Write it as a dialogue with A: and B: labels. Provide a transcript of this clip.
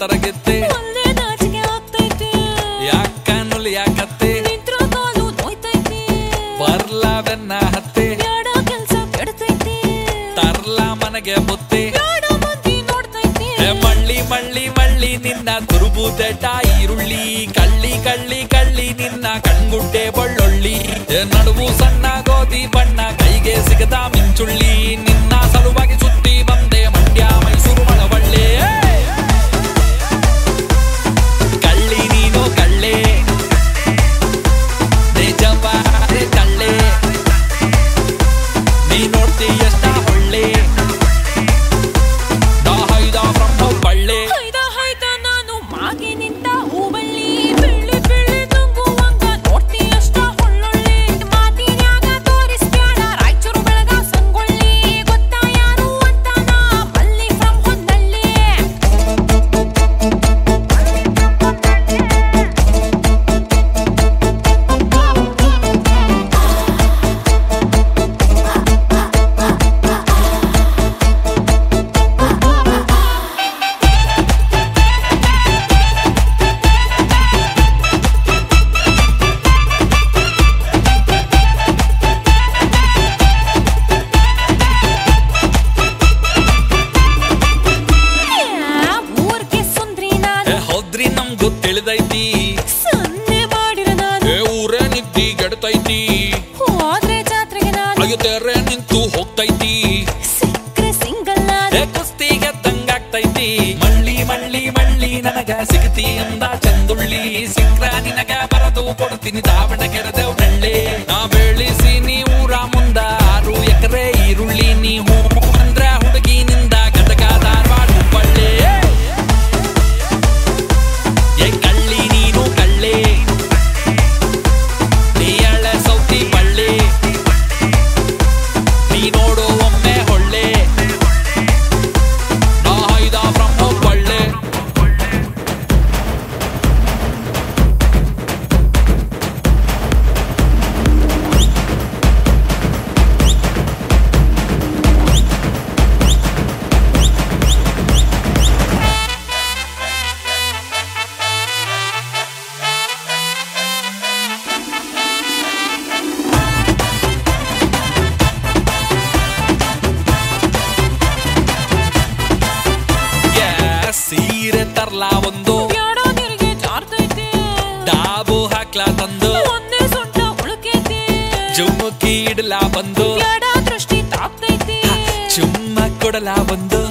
A: ತರಗೆತ್ತೆ
B: ಅಲ್ಲೇ ನಾಚಿಕೆ ಆಗ್ತೈತೆ
A: ಯಾಕ ನುಲಿ ಯಾಕತ್ತೆ
B: ನಿಂತ್ರ ಕಾಲು ನೋಯ್ತೈತೆ
A: ಬರ್ಲಾವೆನ್ನ ಹತ್ತೆ
B: ಬ್ಯಾಡ ಕೆಲ್ಸ ಕೆಡ್ತೈತೆ
A: ತರ್ಲ ಮನೆಗೆ ಬುತ್ತಿ
B: ಬ್ಯಾಡ ಮಂದಿ ನೋಡ್ತೈತೆ
A: ಏ ಮಳ್ಳಿ ಮಳ್ಳಿ ಮಳ್ಳಿ ನಿನ್ನ ತುರುಬುದೆಟ ಈರುಳ್ಳಿ ಕಳ್ಳಿ ಕಳ್ಳಿ ಕಳ್ಳಿ ನಿನ್ನ ಕಣ್ಗುಡ್ಡೆ ಬಳ್ಳೊಳ್ಳಿ ಏ ನಡುವು ಸಣ್ಣ ಗೋಧಿ ಬಣ್ಣ ಕೈಗೆ ಸಿಗದ ಮಿಂಚುಳ್ಳಿ ನಿನ್ನ ಸಲುವಾಗಿ ಸುತ್ತಿ ಬಂದೆ ಮಂಡ್ಯ ಮೈಸೂರು ಮಳವಳ್ಳಿ ಕಳ್ಳಿ ನೀನು ಕಳ್ಳೆ ನಿಜವಾರೆ ಕಳ್ಳೆ ನೀ ನೋಡ್ತಿ ಎಷ್ಟ ಒಳ್ಳೆ ನಾ ಹೈದ ಫ್ರಮ್ ಹುಬ್ಬಳ್ಳಿ
B: ಹೈದ ಹೈದ ನಾನು ಮಾಗಿ ನಿಂತ ಹೂಬಳ್ಳಿ ಬೆಳ್ಳಿ ಬೆಳ್ಳಿ ನುಂಗುವಂಗ ನೋಡ್ತಿ ಅಷ್ಟ ಒಳ್ಳೊಳ್ಳಿ ಮಾತಿನ್ಯಾಗ ತೋರಿಸ್ಬ್ಯಾಡ ರಾಯಚೂರು ಬೆಳಗ ಸಂಗೊಳ್ಳಿ ಗೊತ್ತಾ ಯಾರು ಅಂತ ನಾ ಮಲ್ಲಿ ಫ್ರಮ್ ಹೊನ್ನಳ್ಳಿ ಯಾ, ಊರ್ಗೆ ಸುಂದ್ರಿ ನಾನು
A: ಏ ಹೌದ್ರಿ ನಮ್ಗೂ ತಿಳಿದೈತಿ
B: ಸನ್ನೆ ಮಾಡಿರ ನಾನು
A: ಏ ಊರೇ ನಿದ್ದಿ ಗೆಡ್ತೈತಿ
B: ಹೋದ್ರೆ ಜಾತ್ರೆಗೆ ನಾನು
A: ಅಯ್ಯೋ ತೆರೆ ನಿಂತು ಹೋಗ್ತೈತಿ
B: ಸಿಕ್ಕ್ರೆ ಸಿಂಗಲ್ ನಾನು
A: ಏ ಕುಸ್ತಿಗೆ ತಂಗಾಗ್ತೈತಿ ಮಳ್ಳಿ ಮಳ್ಳಿ ಮಳ್ಳಿ ನನಗ ಸಿಗತಿ ಅಂದ ಚಂದುಳ್ಳಿ ಸಿಕ್ರ ನಿನಗ ಬರದು ಕೊಡ್ತೀನಿ ದಾವಣಗೆರೆ ಬೆಳ್ಳಿ ನಾ ಬೆಳಿಸಿ ನೀ ಊರ ಮುಂದ ಆರು ಎಕರೆ ಈರುಳ್ಳಿ ನೀ ಹೂ ಅಂದ್ರ ಹುಡುಗಿನಿಂದ ಗದಗ ಧಾರವಾಡ ಹುಬ್ಬಳ್ಳಿ ಏ ಕಳ್ಳಿ ನೀನು ಕಳ್ಳೆ ನೀ ಎಳೆ ಸೌತಿ ಬಳ್ಳಿ ನೀ ನೋಡು ಒಮ್ಮೆ ಹೊಳ್ಳೆ ನಾ ಹೈದ ಫ್ರಮ್ ಹುಬ್ಬಳ್ಳಿ Yeah, ಸೀರೆ ತರ್ಲಾ ಒಂದು
B: ಬ್ಯಾಡ ನಿನಗೆ ಜಾರ್ತೈತೆ
A: ಡಾಬು ಹಾಕ್ಲಾ ತಂದು
B: ಒಂದೇ ಸೊಂಟ ಉಳುಕೈತೆ
A: ಜುಮ್ಮುಕಿ ಇಡ್ಲಾ ಬಂದು
B: ಬ್ಯಾಡ ದೃಷ್ಟಿ ತಾಕ್ತೈತೆ
A: ಚುಮ್ಮ ಕೊಡಲಾ ಬಂದು